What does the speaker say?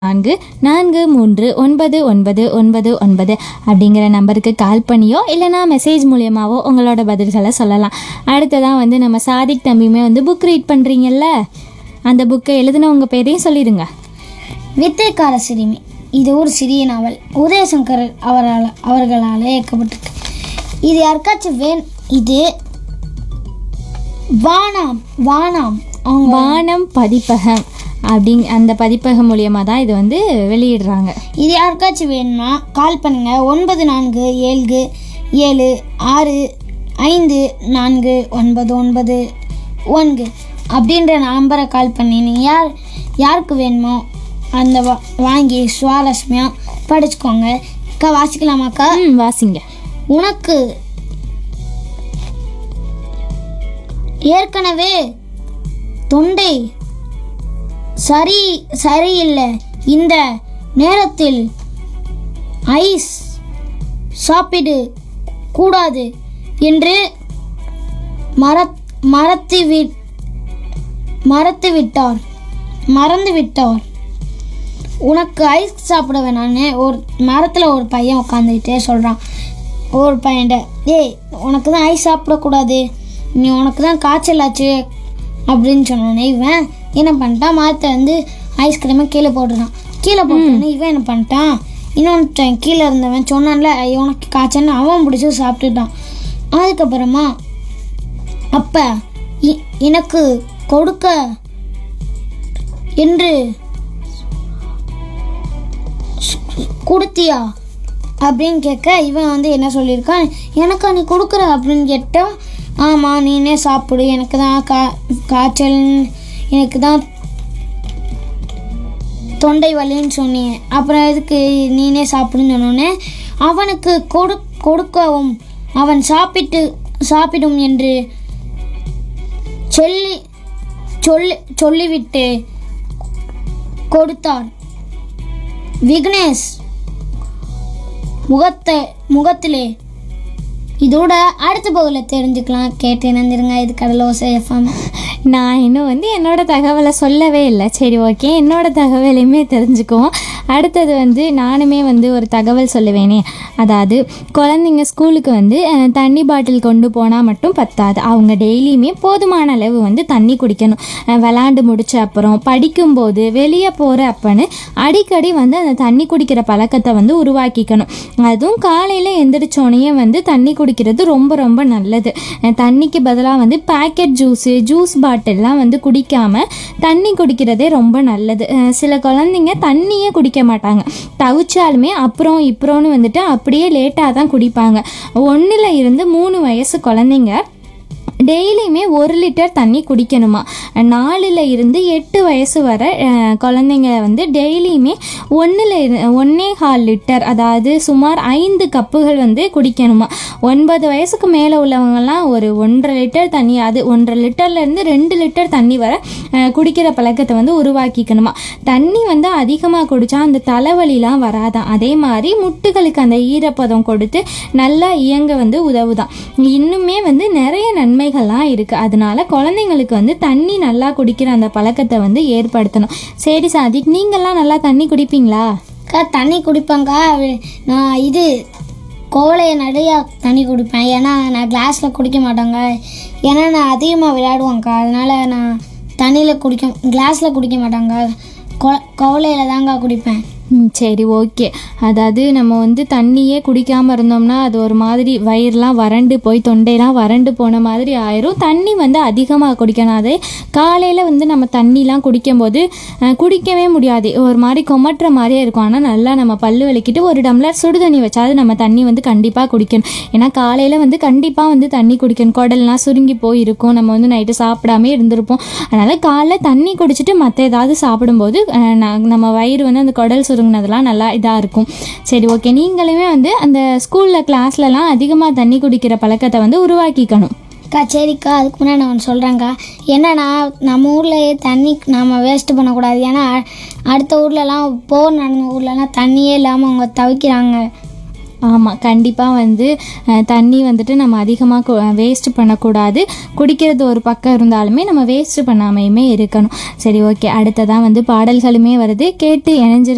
நான்கு நான்கு மூன்று ஒன்பது ஒன்பது ஒன்பது ஒன்பது அப்படிங்கிற நம்பருக்கு கால் பண்ணியோ இல்லைனா மெசேஜ் மூலியமாவோ உங்களோட பதில்களை சொல்லலாம் அடுத்ததான் வந்து நம்ம சாதிக் தம்பியுமே வந்து புக் ரீட் பண்ணுறீங்கல்ல அந்த புக்கை எழுதினவங்க பேரையும் சொல்லிடுங்க வித்தைக்கார சிறுமி இது ஒரு சிறிய நாவல் உதயசங்கர் அவரால் அவர்களால் இயக்கப்பட்டிருக்கு இது யாருக்காச்சும் வேன் இது வானாம் வானாம் அவங்க வானம் பதிப்பகம் அப்படிங் அந்த பதிப்பகம் மூலியமாக தான் இது வந்து வெளியிடுறாங்க இது யாருக்காச்சும் வேணும்னா கால் பண்ணுங்க ஒன்பது நான்கு ஏழு ஏழு ஆறு ஐந்து நான்கு ஒன்பது ஒன்பது ஒன்று அப்படின்ற நம்பரை கால் பண்ணி நீங்கள் யார் யாருக்கு வேணுமோ அந்த வா- வாங்கி சுவாரஸ்யமாக படிச்சுக்கோங்க அக்கா வாசிக்கலாமாக்கா ம் வாசிங்க உனக்கு ஏற்கனவே தொண்டை சரி சரியில்லை இந்த நேரத்தில் ஐஸ் சாப்பிடு கூடாது என்று மறத் மறத்து வி மறத்து விட்டார் மறந்து விட்டார் உனக்கு ஐஸ் சாப்பிட வேணான்னு ஒரு மரத்தில் ஒரு பையன் உட்காந்துக்கிட்டே சொல்கிறான் ஒரு பையன்ட ஏய் உனக்கு தான் ஐஸ் சாப்பிடக்கூடாது நீ உனக்கு தான் காய்ச்சல் ஆச்சு அப்படின்னு சொன்னோன்னே இவன் என்ன பண்ணிட்டான் மரத்தை வந்து ஐஸ்கிரீமை கீழே போட்டுறான் கீழே போட்டோன்னே இவன் என்ன பண்ணிட்டான் இன்னொருத்தன் கீழே இருந்தவன் சொன்னான்ல "ஐய், உனக்கு காய்ச்சல்னு அவன் பிடிச்சி சாப்பிட்டுட்டான் அதுக்கப்புறமா அப்போ எனக்கு கொடுக்க என்று கொடுத்தியா அப்படின்னு கேட்க இவன் வந்து என்ன சொல்லியிருக்கான் எனக்கா நீ கொடுக்குற அப்படின்னு கேட்டா ஆமாம் நீனே சாப்பிடு எனக்கு தான் கா காய்ச்சல் எனக்கு தான் தொண்டை வலின்னு சொன்னீங்க அப்புறம் எதுக்கு நீனே சாப்பிடுன்னு சொன்னோன்னே அவனுக்கு கொடு கொடுக்கவும் அவன் சாப்பிட்டு சாப்பிடும் என்று சொல்லி சொல்லி சொல்லிவிட்டு கொடுத்தார் விக்னேஷ் முகத்தை முகத்திலே இதோட அடுத்த பகுதியில் தெரிஞ்சுக்கலாம் கேட்டு இணைந்திருங்க இது கடலோசை எஃப்எம் நான் இன்னும் வந்து என்னோட தகவலை சொல்லவே இல்லை சரி ஓகே என்னோட தகவலையுமே தெரிஞ்சுக்குவோம் அடுத்தது வந்து நானுமே வந்து ஒரு தகவல் சொல்லுவேனே அதாவது குழந்தைங்க ஸ்கூலுக்கு வந்து அஹ், தண்ணி பாட்டில் கொண்டு போனால் மட்டும் பத்தாது அவங்க டெய்லியுமே போதுமான அளவு வந்து தண்ணி குடிக்கணும் அஹ், விளாண்டு முடிச்ச அப்புறம் படிக்கும்போது வெளியே போகிற அப்பன்னு அடிக்கடி வந்து அந்த தண்ணி குடிக்கிற பழக்கத்தை வந்து உருவாக்கிக்கணும் அதுவும் காலையில் எந்திரிச்சோனையே வந்து தண்ணி குடிக்கிறது ரொம்ப ரொம்ப நல்லது அஹ், தண்ணிக்கு பதிலாக வந்து பேக்கெட் ஜூஸு ஜூஸ் பாட்டில்லாம் வந்து குடிக்காம தண்ணி குடிக்கிறதே ரொம்ப நல்லது அஹ், சில குழந்தைங்க தண்ணியே குடிக்க மாட்டாங்க தவிச்சாலுமே அப்புறம் இப்புறம்னு வந்துட்டு அப்படியே லேட்டாக தான் குடிப்பாங்க ஒன்றில் இருந்து மூணு வயசு குழந்தைங்க டெய்லியுமே ஒரு லிட்டர் தண்ணி குடிக்கணுமா நாலுல இருந்து எட்டு வயசு வரை அஹ், குழந்தைங்க வந்து டெய்லியுமே ஒன்றில் ஒன்னே கால் லிட்டர் அதாவது சுமார் ஐந்து கப்புகள் வந்து குடிக்கணுமா ஒன்பது வயசுக்கு மேலே உள்ளவங்கலாம் ஒரு ஒன்றரை லிட்டர் தண்ணி அது ஒன்றரை லிட்டர்லேருந்து ரெண்டு லிட்டர் தண்ணி வரை அஹ், குடிக்கிற பழக்கத்தை வந்து உருவாக்கிக்கணுமா தண்ணி வந்து அதிகமாக குடித்தா அந்த தலைவலிலாம் வராதான் அதே மாதிரி முட்டுகளுக்கு அந்த ஈரப்பதம் கொடுத்து நல்லா இயங்க வந்து உதவுதான் இன்னுமே வந்து நிறைய நன்மைகள்லாம் இருக்குது அதனால குழந்தைங்களுக்கு வந்து தண்ணி நல்லா குடிக்கிற அந்த பழக்கத்தை வந்து ஏற்படுத்தணும் சரி சாதிக் நீங்கள்லாம் நல்லா தண்ணி குடிப்பீங்களா அக்கா தண்ணி குடிப்பேங்க்கா வி- நான் இது கோலையை நிறையா தண்ணி குடிப்பேன் ஏன்னா நான் கிளாஸில் குடிக்க மாட்டேங்க ஏன்னா நான் அதிகமாக விளையாடுவேங்க்கா அதனால நான் தண்ணியில் குடிக்க கிளாஸில் குடிக்க மாட்டேங்க கோலையில் தாங்க குடிப்பேன் ம் சரி ஓகே அதாவது நம்ம வந்து தண்ணியே குடிக்காமல் இருந்தோம்னா அது ஒரு மாதிரி வயிறுலாம் வறண்டு போய் தொண்டைலாம் வறண்டு போன மாதிரி ஆயிரும் தண்ணி வந்து அதிகமாக குடிக்கணும் அதே காலையில் வந்து நம்ம தண்ணிலாம் குடிக்கும்போது அஹ், குடிக்கவே முடியாது ஒரு மாதிரி கொமட்டுற மாதிரியே இருக்கும் ஆனால் நல்லா நம்ம பல்லு விளக்கிட்டு ஒரு டம்ளர் சுடு தண்ணி வச்சாது நம்ம தண்ணி வந்து கண்டிப்பாக குடிக்கணும் ஏன்னா காலையில் வந்து கண்டிப்பாக வந்து தண்ணி குடிக்கணும் குடல்லாம் சுருங்கி போயிருக்கும் நம்ம வந்து நைட்டு சாப்பிடாம இருந்திருப்போம் அதனால் காலைல தண்ணி குடிச்சிட்டு மற்ற ஏதாவது சாப்பிடும்போது அஹ், ந- நம்ம வயிறு வந்து அந்த குடல் சுருங்கினதெல்லாம் நல்லா இதாக இருக்கும் சரி ஓகே நீங்களுமே வந்து அந்த ஸ்கூலில் கிளாஸ்லலாம் அதிகமாக தண்ணி குடிக்கிற பழக்கத்தை வந்து உருவாக்கிக்கணும் அக்கா சரிக்கா அதுக்கு முன்னாடி நான் ஒன்று சொல்கிறேங்க்கா என்னன்னா நம்ம ஊர்லேயே தண்ணி நம்ம வேஸ்ட் பண்ணக்கூடாது ஏன்னா அ- அடுத்த ஊர்லலாம் போர் நடந்த ஊர்லலாம் தண்ணியே இல்லாமல் அவங்க தவிக்கிறாங்க ஆமாம் கண்டிப்பாக வந்து அஹ், தண்ணி வந்துட்டு நம்ம அதிகமாக வேஸ்ட் பண்ணக்கூடாது குடிக்கிறது ஒரு பக்கம் இருந்தாலுமே நம்ம வேஸ்ட் பண்ணாமையுமே இருக்கணும் சரி ஓகே அடுத்ததான் வந்து பாடல்களுமே வருது கேட்டு இணைஞ்சிரு